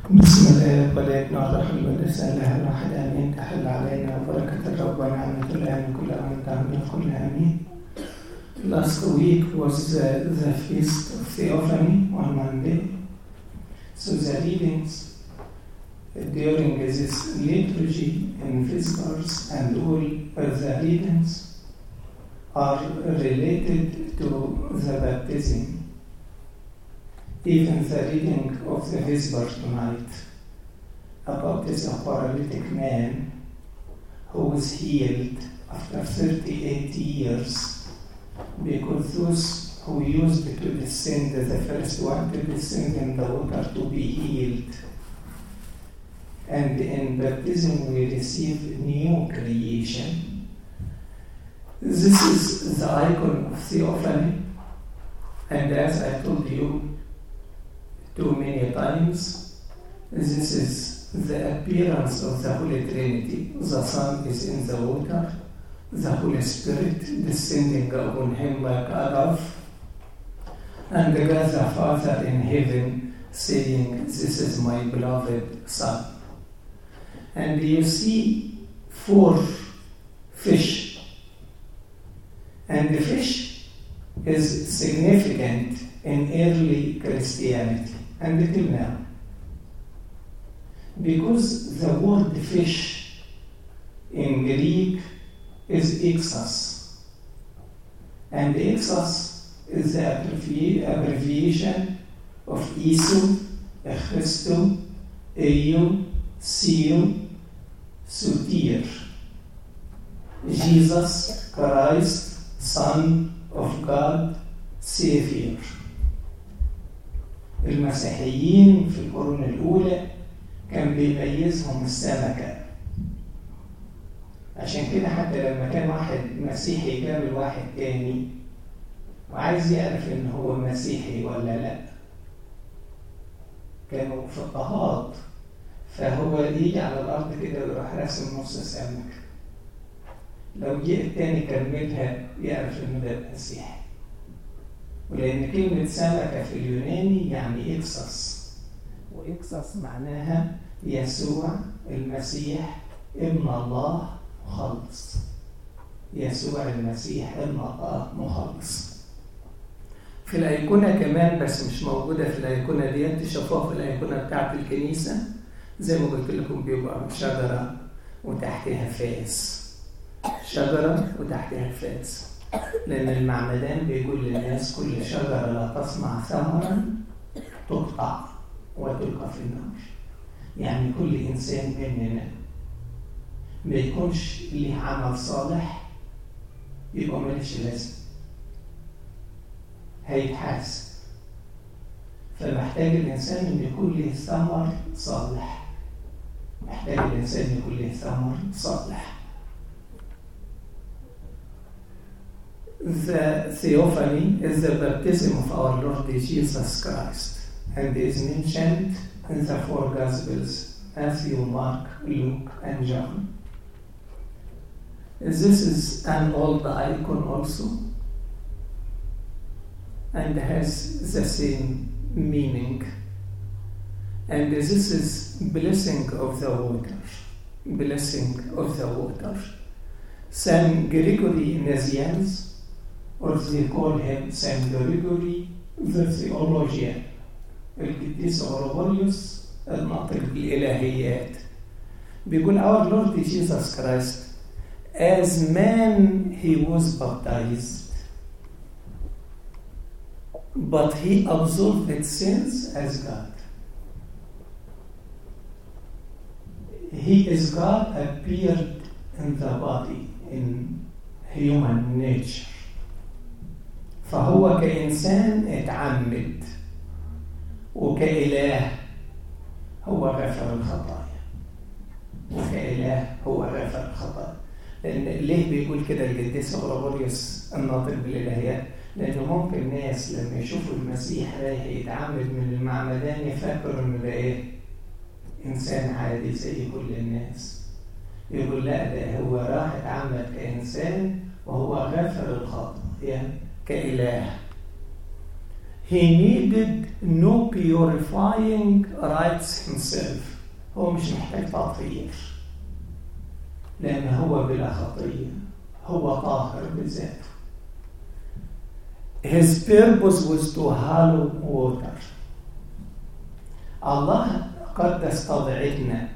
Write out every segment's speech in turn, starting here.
بسم الله والابن والروح والقدس اله الواحد امين تحل علينا بركه الرب ونعمه الان كل امن تعمل كل امين Last week was the, the feast of Theophany on Monday. So the readings during this liturgy in Vespers and all the readings are related to the baptism. Even the reading of the Vesper tonight about this paralytic man who was healed after 38 years because those who used to descend, the first one to descend in the water to be healed. And in baptism we receive new creation. This is the icon of theophany. And as I told you too many times, this is the appearance of the Holy Trinity. The Son is in the water, the Holy Spirit descending upon him like a dove, and God the Father in heaven saying, This is my beloved Son. And you see four fish, and the fish is significant in early Christianity and until now. Because the word fish in Greek is exos. And exos is the abbreviation of Isu, Christu, Eu, Seu, Sutir. Jesus Christ, Son of God, Savior. المسيحيين في القرون الأولى كان بيميزهم السمكة عشان كده حتى لما كان واحد مسيحي جاب واحد تاني وعايز يعرف ان هو مسيحي ولا لا كانوا في اضطهاد فهو يجي على الارض كده ويروح راسم نص سمكة لو جه التاني كملها يعرف ان ده مسيحي ولأن كلمة سمكة في اليوناني يعني إكسس وإكسس معناها يسوع المسيح ابن الله مخلص يسوع المسيح ابن الله مخلص في الأيقونة كمان بس مش موجودة في الأيقونة ديت تشوفوها في الأيقونة بتاعة الكنيسة زي ما قلت لكم بيبقى شجرة وتحتها فاس شجرة وتحتها فاس لأن المعمدان بيقول للناس كل شجرة لا تصنع ثمرا تقطع وتلقى في النار يعني كل إنسان مننا ما يكونش ليه عمل صالح يبقى مالكش لازم هيتحاسب فمحتاج الإنسان إن يكون له ثمر صالح محتاج الإنسان يكون له ثمر صالح The theophany is the baptism of our Lord Jesus Christ and is mentioned in the four Gospels Matthew, Mark, Luke, and John. This is an old icon also and has the same meaning. And this is blessing of the water, blessing of the water. Saint Gregory Nazianz or they call him Saint Gregory the Theologian القديس أورغوريوس الناطق بالإلهيات بيقول our Lord Jesus Christ as man he was baptized but he absolved sins as God he is God appeared in the body in human nature فهو كإنسان اتعمد وكإله هو غفر الخطايا وكإله هو غفر الخطايا لأن ليه بيقول كده القديس غريغوريوس الناطق بالإلهيات؟ لأنه ممكن ناس لما يشوفوا المسيح رايح يتعمد من المعمدان يفكروا إنه ده إيه؟ إنسان عادي زي كل الناس. يقول لا ده هو راح اتعمد كإنسان وهو غفر الخطايا كإله. he needed no purifying rights himself هو مش محتاج تطهير لأن هو بلا خطية هو طاهر بذاته His purpose was to hallow water الله قدس طبيعتنا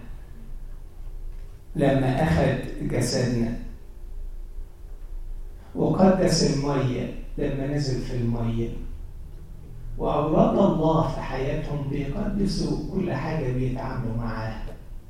لما أخذ جسدنا وقدس المية لما نزل في المية وأولاد الله في حياتهم بيقدسوا كل حاجة بيتعاملوا معاها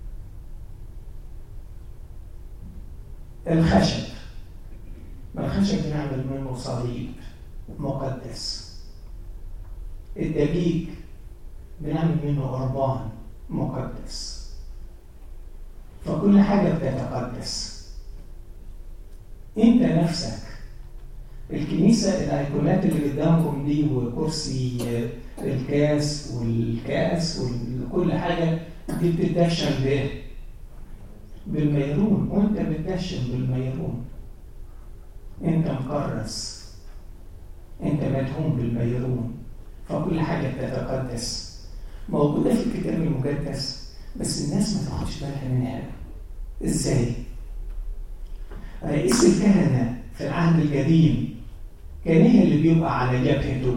الخشب ما الخشب بنعمل منه صليب مقدس الدقيق بنعمل منه قربان مقدس فكل حاجة بتتقدس انت نفسك الكنيسة الأيقونات اللي قدامكم دي وكرسي الكاس والكاس وكل حاجة دي بتدشن بايه؟ بالميرون وانت بتدشن بالميرون انت مكرس انت مدهون بالميرون فكل حاجة بتتقدس موجودة في الكتاب المقدس بس الناس ما تاخدش بالها منها ازاي؟ رئيس الكهنة في العهد القديم كان ايه اللي بيبقى على جبهته؟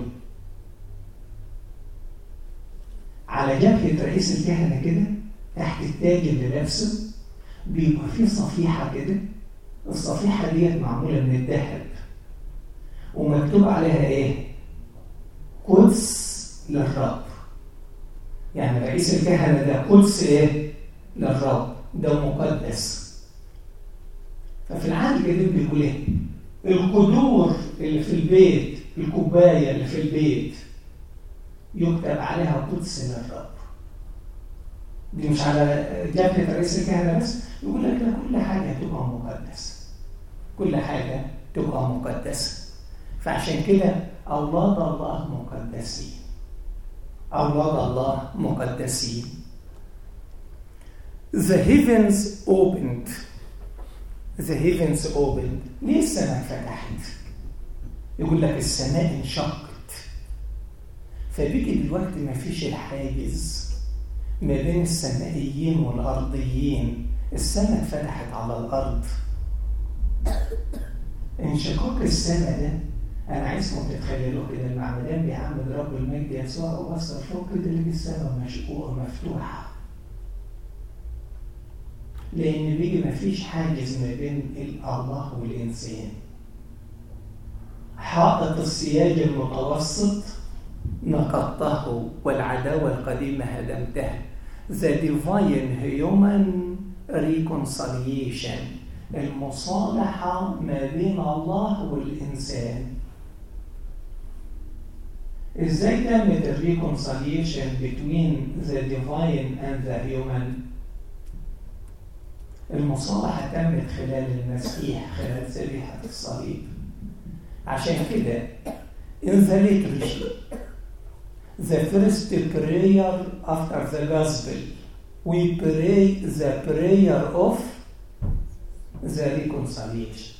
على جبهة رئيس الكهنة كده تحت التاج اللي لابسه بيبقى فيه صفيحة كده الصفيحة ديت معمولة من الذهب ومكتوب عليها ايه؟ قدس للرب يعني رئيس الكهنة ده قدس ايه؟ للرب ده مقدس ففي العهد القديم بيقول ايه؟ القدور اللي في البيت الكوباية اللي في البيت يكتب عليها قدس للرب دي مش على جبهة رئيس الكهنة بس يقول لك لا كل حاجة تبقى مقدسة كل حاجة تبقى مقدسة فعشان كده أولاد الله مقدسين أولاد الله مقدسين The heavens opened The heavens opened ليه السماء فتحت؟ يقول لك السماء انشقت فبيجي دلوقتي ما فيش الحاجز ما بين السمائيين والأرضيين السماء اتفتحت على الأرض انشقاق السماء ده أنا عايزكم تتخيلوا كده المعمدان بيعمد رب المجد يسوع وبص فوق كده لقي السماء مشقوقة مفتوحة لأن بيجي مفيش حاجز ما بين الله والإنسان حائط السياج المتوسط نقضته والعداوة القديمة هدمتها The divine human reconciliation المصالحة ما بين الله والإنسان ازاي تمت الريكونسيليشن between the divine and the human المصالحة تمت خلال المسيح خلال ذبيحة الصليب عشان كده in the liturgy the first prayer after the gospel we pray the prayer of the reconciliation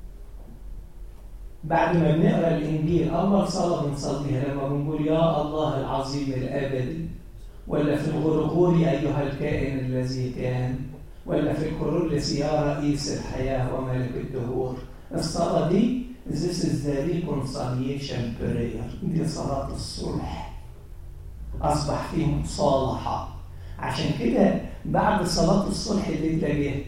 بعد ما بنقرا الانجيل اول صلاه بنصليها لما بنقول يا الله العظيم الابدي ولا في الغرغوري ايها الكائن الذي كان ولا في الكرولس يا رئيس الحياه وملك الدهور الصلاه دي This is the reconciliation prayer دي صلاة الصلح أصبح فيه مصالحة عشان كده بعد صلاة الصلح اللي تلاقيه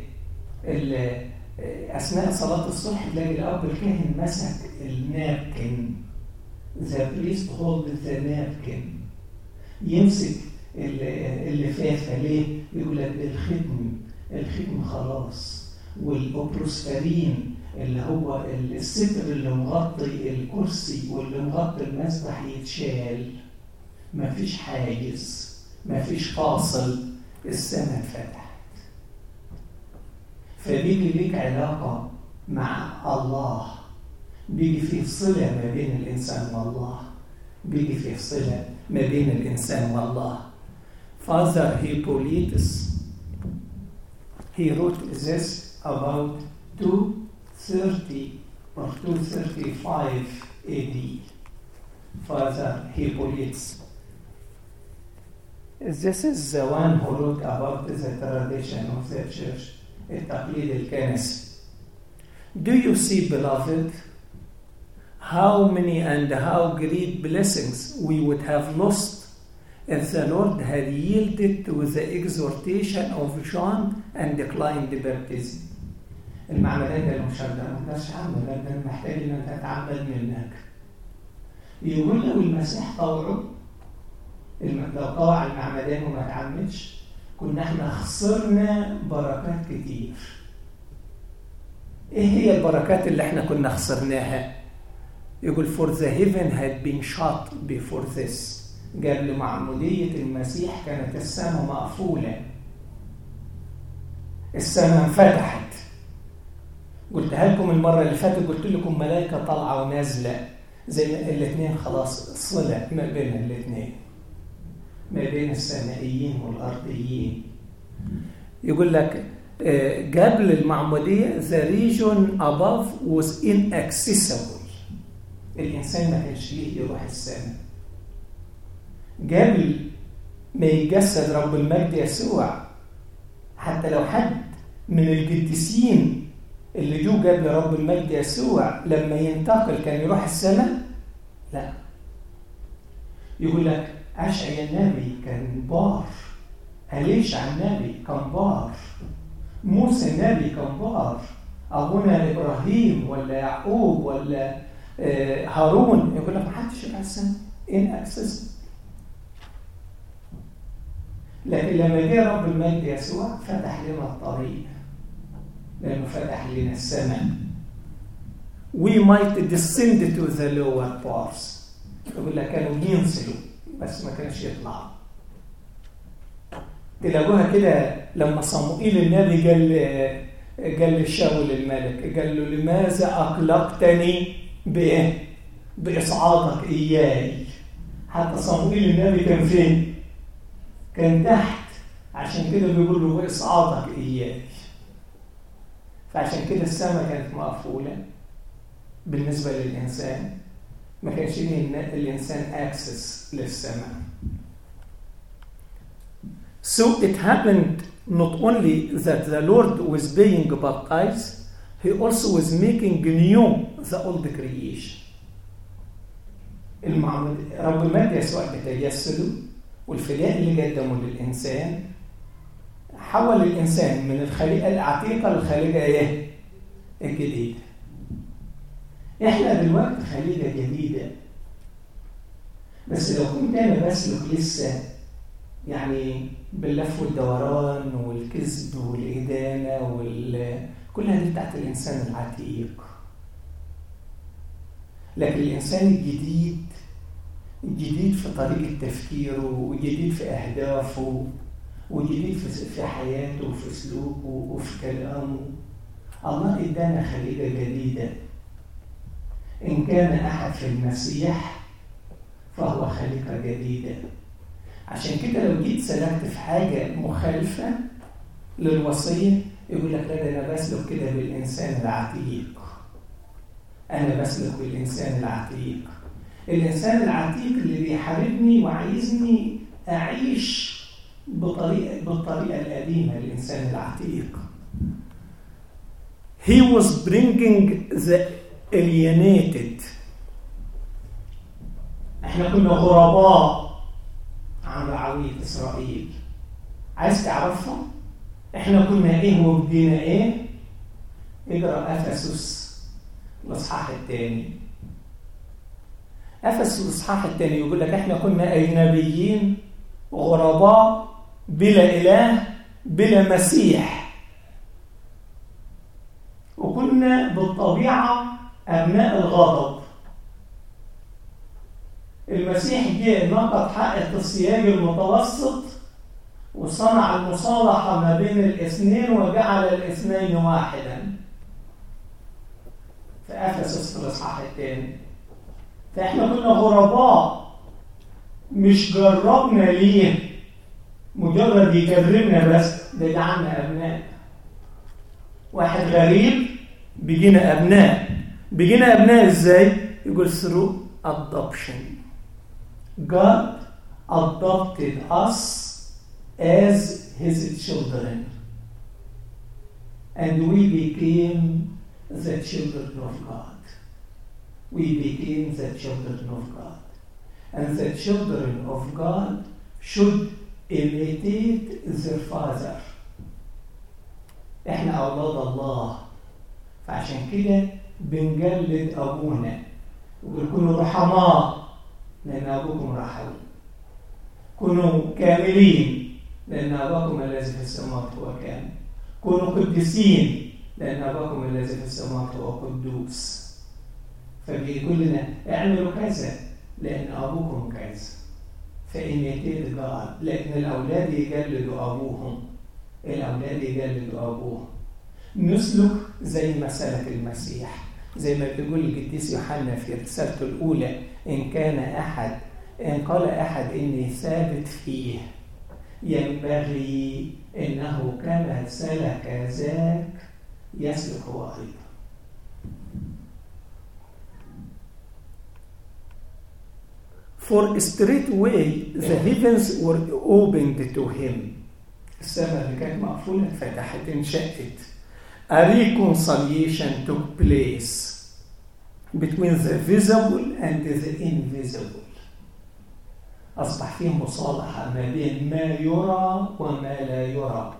أثناء صلاة الصلح تلاقي الأب الكاهن مسك النابكن The priest hold the napkin يمسك اللفافة ليه؟ يقول لك الختم الختم خلاص والأبروسفرين اللي هو الستر اللي مغطي الكرسي واللي مغطي المسبح يتشال مفيش حاجز مفيش فاصل السماء اتفتحت فبيجي ليك علاقة مع الله بيجي فيه صلة ما بين الإنسان والله بيجي فيه صلة ما بين الإنسان والله Father Hippolytus he wrote this about 230 or 235 AD Father Hippolytus. This is the one who wrote about the tradition of the church, التقليد الكنسي. Do you see, beloved, how many and how great blessings we would have lost if the Lord had yielded to the exhortation of John and declined the baptism. المعمدان ده مش ما تقدرش اعمل انا محتاج ان انت اتعمد منك. يقول لو المسيح طوعه لو طوع المعمدان وما تعمدش كنا احنا خسرنا بركات كتير. ايه هي البركات اللي احنا كنا خسرناها؟ يقول for the heaven had been shut before this قبل معمودية المسيح كانت السماء مقفولة السماء انفتحت قلتها لكم المرة اللي فاتت قلت لكم ملائكة طالعة ونازلة زي الاثنين خلاص صلة ما بين الاثنين ما بين السمائيين والأرضيين يقول لك قبل المعمودية the region above was inaccessible الإنسان ما كانش ليه يروح السماء قبل ما يجسد رب المجد يسوع حتى لو حد من القديسين اللي جو قبل رب المجد يسوع لما ينتقل كان يروح السماء لا يقول لك أشعيا النبي كان بار أليشع النبي كان بار موسى النبي كان بار أبونا إبراهيم ولا يعقوب ولا هارون يقول لك ما حدش يروح السماء إن أكسس لكن لما جه رب المجد يسوع فتح لنا الطريق لأنه فتح لنا السماء we might descend to the lower parts يقول لك كانوا ينزلوا بس ما كانش يطلعوا تلاقوها كده لما صموئيل النبي قال قال للشاول الملك قال له لماذا أقلقتني بإيه؟ بإصعادك إياي حتى صموئيل النبي كان فين؟ كان تحت عشان كده بيقول له بإصعادك إياي فعشان كده السماء كانت مقفولة بالنسبة للإنسان ما كانش ليه الإنسان أكسس للسماء So it happened not only that the Lord was being baptized, he also was making new the old creation. المعمد رب المجد يسوع بتجسده والفداء اللي قدمه للإنسان حول الإنسان من الخليقة العتيقة للخليقة إيه؟ الجديدة. إحنا دلوقتي خليقة جديدة. بس لو كنت أنا بسلك لسه يعني باللف والدوران والكذب والإدانة وال كلها دي بتاعت الإنسان العتيق. لكن الإنسان الجديد جديد في طريقة تفكيره وجديد في أهدافه وجديد في حياته وفي سلوكه وفي كلامه الله ادانا خليقة جديدة إن كان أحد في المسيح فهو خليقة جديدة عشان كده لو جيت سلكت في حاجة مخالفة للوصية يقول لك لا ده أنا بسلك كده بالإنسان العتيق أنا بسلك بالإنسان العتيق الإنسان العتيق اللي بيحاربني وعايزني أعيش بطريقة بالطريقة القديمة للإنسان العتيق. He was bringing the alienated. احنا كنا غرباء عن رعوية إسرائيل. عايز تعرفها؟ احنا كنا ايه وبدينا ايه؟ اقرا افسس الاصحاح الثاني. افسس الاصحاح الثاني يقول لك احنا كنا اجنبيين غرباء بلا إله بلا مسيح وكنا بالطبيعة أبناء الغضب المسيح جه نقض حق التصياج المتوسط وصنع المصالحة ما بين الاثنين وجعل الاثنين واحدا في أفسس في الإصحاح الثاني فإحنا كنا غرباء مش جربنا ليه مجرد يكرمنا بس ده جعلنا ابناء واحد غريب بيجينا ابناء بيجينا ابناء ازاي يقول ثرو adoption God adopted us as his children. And we became the children of God. We became the children of God. And the children of God should imitate their father. احنا اولاد الله فعشان كده بنجلد ابونا وبنكونوا رحماء لان ابوكم رحم كونوا كاملين لان اباكم الذي في السماوات هو كامل كونوا قديسين لان اباكم الذي في السماوات هو قدوس فبيقول لنا اعملوا كذا لان ابوكم كذا فإميتيت جاد لأن الأولاد يجلدوا أبوهم الأولاد يجلدوا أبوهم نسلك زي ما سلك المسيح زي ما بيقول القديس يوحنا في رسالته الأولى إن كان أحد إن قال أحد إني ثابت فيه ينبغي إنه كما سلك ذاك يسلك هو أيضا For straightway the heavens were opened to him. السماء اللي كانت مقفولة اتفتحت انشقت. A reconciliation took place between the visible and the invisible. أصبح فيه مصالحة ما بين ما يرى وما لا يرى.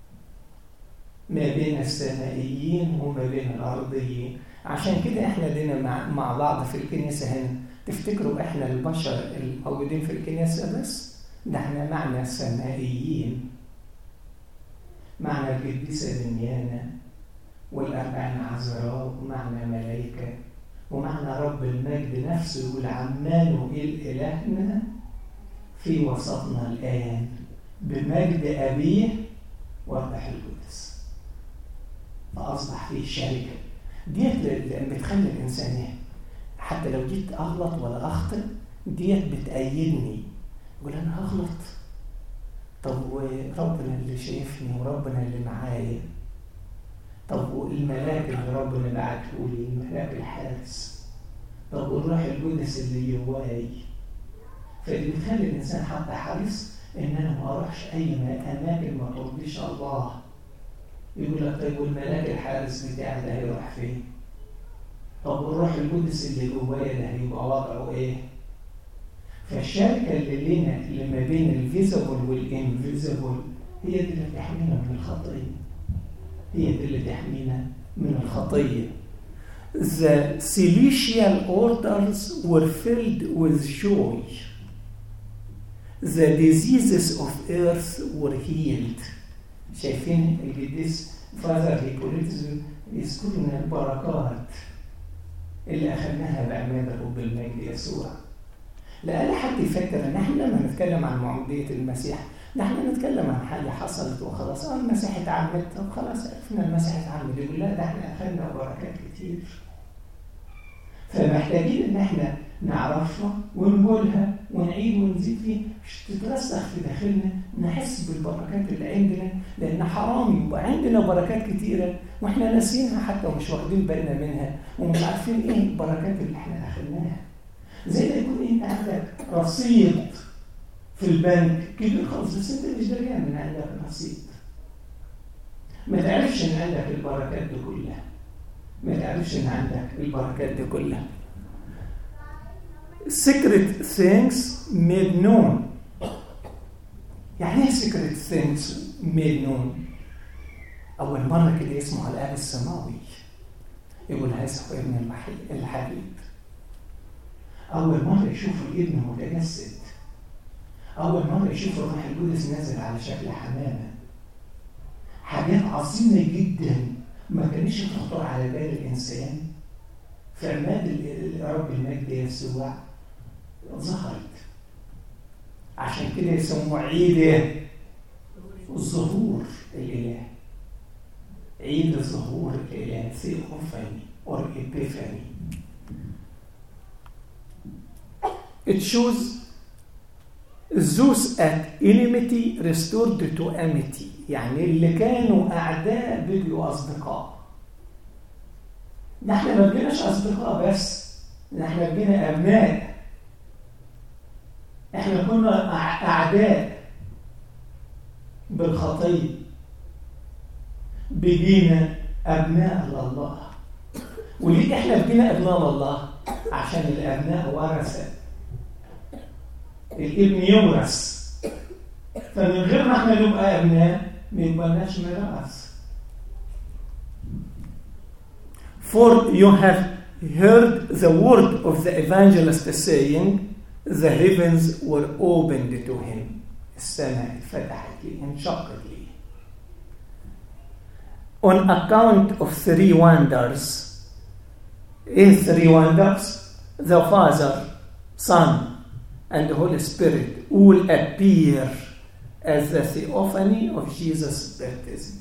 ما بين السمائيين وما بين الأرضيين. عشان كده احنا لنا مع, مع بعض في الكنيسة هنا تفتكروا احنا البشر الموجودين في الكنيسة بس ده احنا معنا السمائيين معنا القديسة دميانة والأربعين عذراء ومعنا ملائكة ومعنا رب المجد نفسه يقول عمان إلهنا في وسطنا الآن بمجد أبيه والروح القدس فأصبح فيه شركة ديت اللي بتخلي الإنسان ايه حتى لو جيت اغلط ولا اخطئ ديت بتأيدني يقول انا هغلط طب وربنا اللي شايفني وربنا اللي معايا طب والملاك اللي ربنا بعته لي الملاك الحارس طب والروح القدس اللي جواي فاللي بتخلي الانسان حتى حريص ان انا ما اروحش اي اماكن ما ترضيش الله يقول لك طيب والملاك الحارس بتاعي ده هيروح فين؟ طب والروح القدس اللي جوايا ده هيبقى وضعه ايه؟ فالشركة اللي لنا اللي ما بين الفيزبل والانفيزبل هي دي اللي تحمينا من الخطية. هي دي اللي تحمينا من الخطية. The celestial orders were filled with joy. The diseases of earth were healed. شايفين القديس فازر هيبوليتس يذكر لنا البركات اللي أخذناها بأمانة رب المجد يسوع لأن حد يفكر إن إحنا لما نتكلم عن معمودية المسيح نحن نتكلم عن حاجة حصلت وخلاص اه المسيح اتعمد طب خلاص عرفنا المسيح اتعمد يقول لا ده احنا أخذنا بركات كتير فمحتاجين إن احنا نعرفها ونقولها ونعيد ونزيد فيها مش تترسخ في داخلنا نحس بالبركات اللي عندنا لأن حرام يبقى عندنا بركات كتيرة واحنا ناسينها حتى ومش واخدين بالنا منها ومش عارفين ايه البركات اللي احنا اخذناها زي ما يكون انت عندك رصيد في البنك كبير خالص بس انت مش دريان ان عندك رصيد ما تعرفش ان عندك البركات دي كلها ما تعرفش ان عندك البركات دي كلها secret things made known يعني ايه secret things made known أول مرة كده يسمع الآب السماوي يقول هذا هو ابن الحبيب أول مرة يشوف الابن متجسد أول مرة يشوف الروح القدس نازل على شكل حمامة حاجات عظيمة جدا ما كانش تخطر على بال الإنسان في عماد رب المجد يسوع ظهرت عشان كده يسموه عيد الظهور الإلهي عيد الظهور الإلهي ثيوفاني or epiphany It shows those at enmity restored to amity يعني اللي كانوا أعداء بقوا أصدقاء نحن ما بقيناش أصدقاء بس نحن بقينا أبناء احنا كنا اعداء بالخطيه بقينا ابناء لله وليه احنا بقينا ابناء لله عشان الابناء ورثه الابن يورث فمن غير ما احنا نبقى ابناء ما يبقاش ميراث For you have heard the word of the evangelist saying, the heavens were opened to him. السماء اتفتحت لي انشقت لي. On account of three wonders, in three wonders, the Father, Son, and the Holy Spirit will appear as the theophany of Jesus' baptism.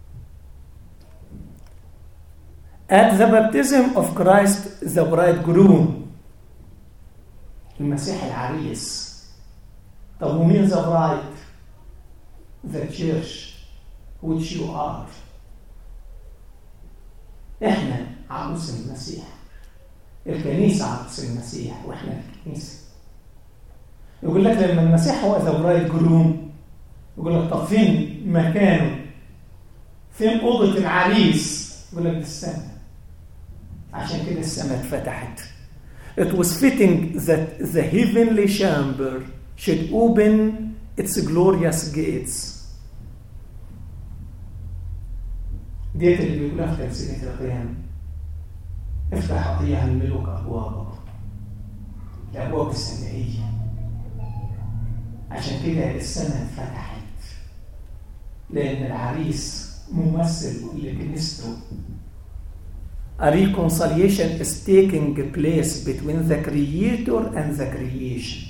At the baptism of Christ, the bridegroom, المسيح العريس. طب ومين the bride? The church, which you are. احنا عروس المسيح. الكنيسة عروس المسيح واحنا الكنيسة. يقول لك لما المسيح هو ذا برايد جروم يقول لك طب فين مكانه؟ فين أوضة العريس؟ يقول لك ده السماء. عشان كده السماء اتفتحت. It was fitting that the heavenly chamber should open its glorious gates. ديت اللي بيقولها في تمثيلية القيامة. افتح أيها الملوك أبوابك. الأبواب السمائية. عشان كده السماء اتفتحت. لأن العريس ممثل لكنيسته a reconciliation is taking place between the creator and the creation.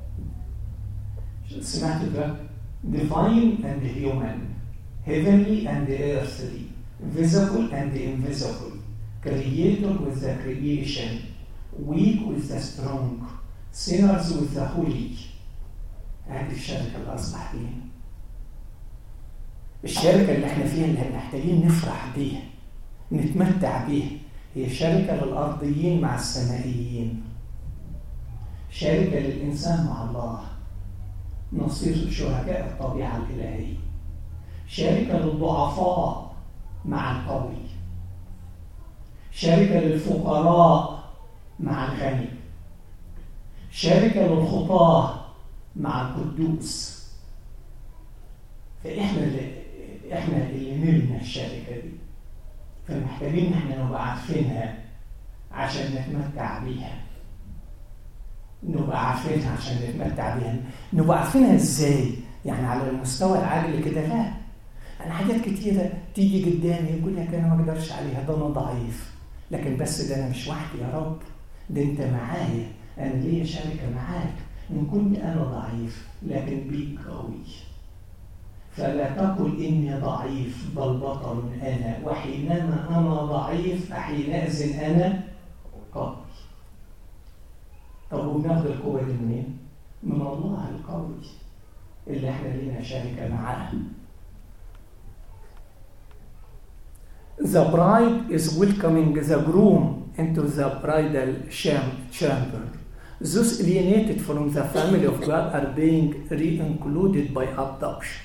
سمعت ده divine and human heavenly and earthly visible and invisible creator with the creation weak with the strong sinners with the holy هذه الشركة اللي أصبح بينا الشركة اللي احنا فيها اللي محتاجين نفرح بيها نتمتع بيها هي شركة للأرضيين مع السمائيين شركة للإنسان مع الله نصير شركاء الطبيعة الإلهية شركة للضعفاء مع القوي شركة للفقراء مع الغني شركة للخطاة مع القدوس فإحنا اللي إحنا اللي نبنى الشركة دي فمحتاجين ان احنا نبقى عارفينها عشان نتمتع بيها نبقى عارفينها عشان نتمتع بيها نبقى عارفينها ازاي يعني على المستوى العاجل كده لا انا حاجات كتيره تيجي قدامي يقول لك انا ما اقدرش عليها ده انا ضعيف لكن بس ده انا مش وحدي يا رب ده انت معايا انا ليا شركه معاك ان كنت انا ضعيف لكن بيك قوي فلا تقل إني ضعيف بل بطل أنا وحينما أنا ضعيف فحينئذ أنا قوي طب وبناخد القوة دي منين؟ من الله القوي اللي احنا لينا شركة معاه The bride is welcoming the groom into the bridal chamber. Those alienated from the family of God are being re-included by adoption.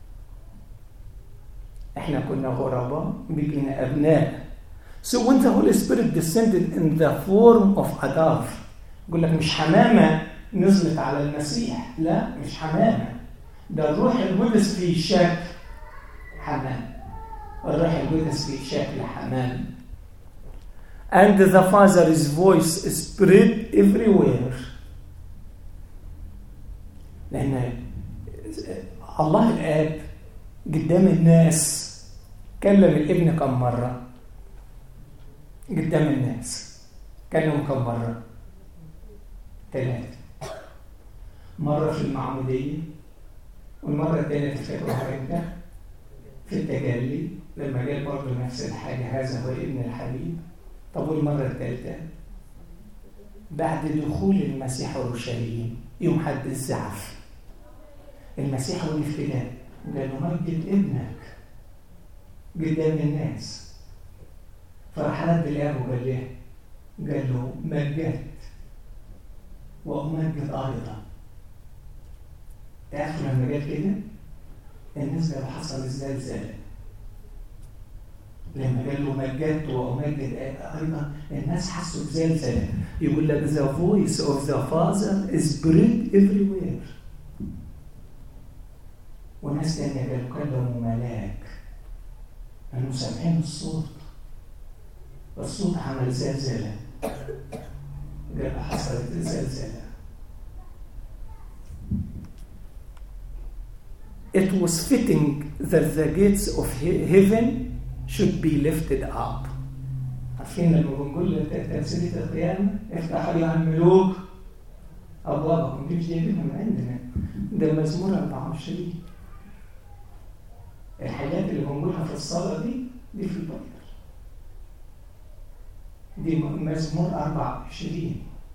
احنا كنا غرباء بقينا ابناء so when the Holy Spirit descended in the form of a dove يقول لك مش حمامة نزلت على المسيح لا مش حمامة ده الروح القدس في شكل حمام الروح القدس في شكل حمام and the Father's voice spread everywhere لأن الله الآب قدام الناس كلم الابن كم مرة قدام الناس كلم كم مرة ثلاثة مرة في المعمودية والمرة الثانية تفتكرها امتى؟ في التجلي لما قال برضه نفس الحاجة هذا هو ابن الحبيب طب والمرة الثالثة بعد دخول المسيح اورشليم يوم حد الزعف المسيح وقف كده قال له مجد ابنك قدام الناس فراح رد الاب وقال له قال له مجدت وامجد ايضا تعرفوا لما قال كده الناس قالوا حصل زلزال لما قال له مجدت وأمجد أيضا الناس حسوا بزلزال يقول لك the voice of the father is spread everywhere وناس تانية قالوا كلموا ملاك كانوا سامعين الصوت الصوت عمل زلزلة قال حصلت زلزلة It was fitting that the gates of heaven should be lifted up. عارفين لما بنقول تمثيلية القيامة افتح أيها الملوك أبوابكم دي مش جايبينها من عندنا ده مزمور 24 الحاجات اللي بنقولها في الصلاة دي دي في البايبل دي مزمور 24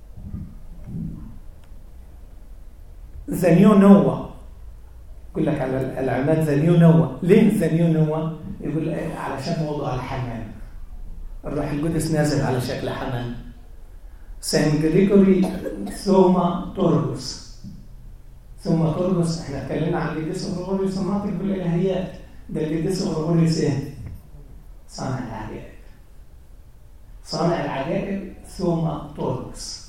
ذا نيو نوا يقول لك على العماد ذا نيو نوا ليه ذا نيو نوا يقول علشان موضوع الحمام الروح القدس نازل على شكل حمام سان جريجوري ثوما تورغوس ثوما تورغوس احنا اتكلمنا عن القديس غرغوريوس المناطق بالالهيات ده القديس غرغوريوس ايه؟ صانع العجائب صانع العجائب ثوما تورغوس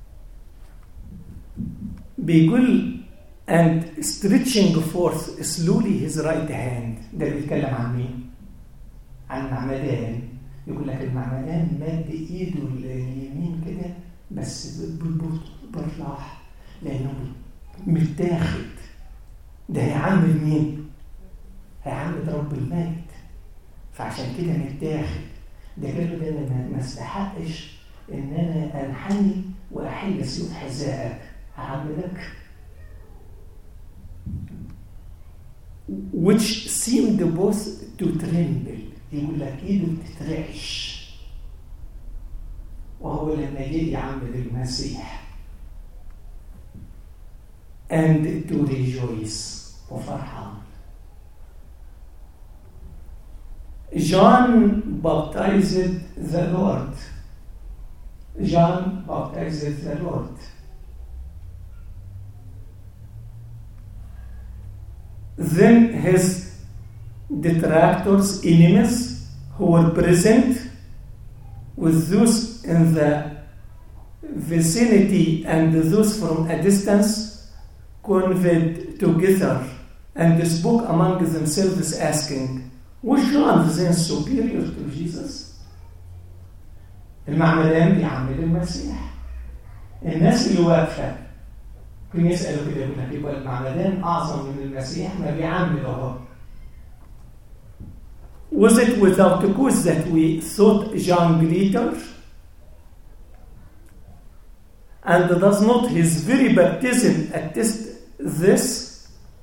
بيقول and stretching forth slowly his right hand ده بيتكلم عن مين؟ عن معمدان يقول لك المعمدان مد ايده اليمين كده بس ببطء بالراحه لانه متاخد ده هيعمل مين؟ هيعمل رب المجد فعشان كده متاخد ده قال له ده انا ما استحقش ان انا انحني واحل سيوف حذائك هعملك which seemed both to tremble يقول لك ايده بتترعش وهو لما جه يعمد المسيح and to rejoice وفرحان John baptized the Lord John baptized the Lord then his detractors, enemies who were present with those in the vicinity and those from a distance convened together and spoke among themselves asking, Was John then superior to Jesus? المعمدان بيعمل المسيح الناس اللي واقفه كانوا يسالوا كده يقول لك يبقى المعمدان اعظم من المسيح ما بيعمل اهو Was it without cause that we thought John greater? And does not his very baptism attest this?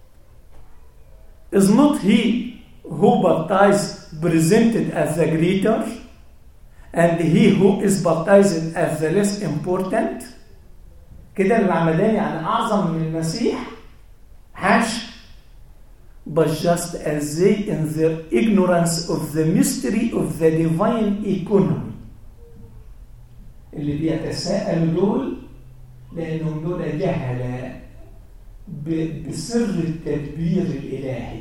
Is not he who baptized presented as the greater, and he who is baptized as the less important? كده المعمدان يعني أعظم من المسيح حاش but just as they in their ignorance of the mystery of the divine economy اللي بيتساءلوا دول لأنهم دول جهلة بسر التدبير الإلهي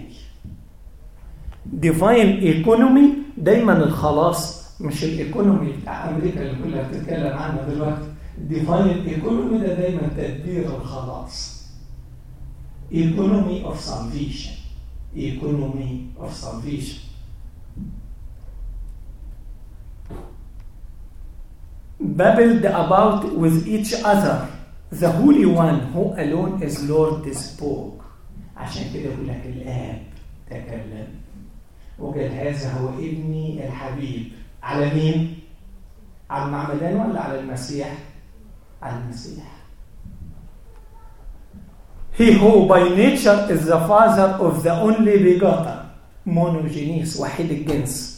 divine economy دايما الخلاص مش الايكونومي بتاع امريكا اللي كلها بتتكلم عنها دلوقتي divine economy ده دايما تدبير الخلاص economy of salvation economy of salvation. Babbled about with each other, the Holy One who alone is Lord spoke. عشان كده يقول لك الآب تكلم وقال هذا هو ابني الحبيب على مين؟ على المعمدان ولا على المسيح؟ على المسيح He who by nature is the father of the only begotten, monogenes, وحيد الجنس.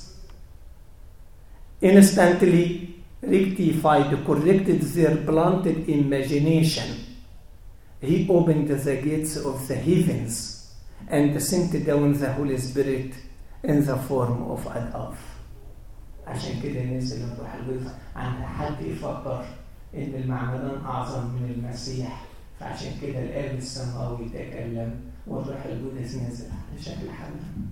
Instantly rectified, corrected their blunted imagination. He opened the gates of the heavens and sent down the Holy Spirit in the form of a dove. عشان كده نزل الروح القدس عن حد يفكر ان المعمدان اعظم من المسيح فعشان كده الآب السماوي تكلم والروح القدس نزل على شكل حمام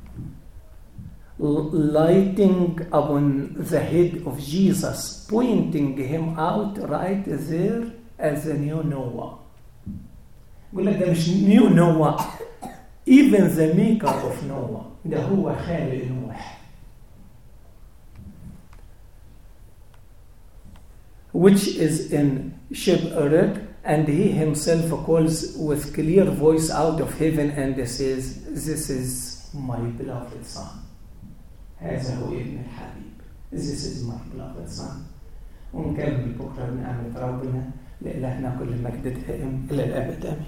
lighting upon the head of Jesus, pointing him out right there as the new Noah. يقول لك ده مش نيو نوح even the maker of Noah ده هو خالق نوح which is in shipwreck and he himself calls with clear voice out of heaven and says this is my beloved son هذا هو ابن الحبيب This is my beloved son ونكمل بكرة بنعمة ربنا لإلهنا كل مجد دائم إلى الأبد آمين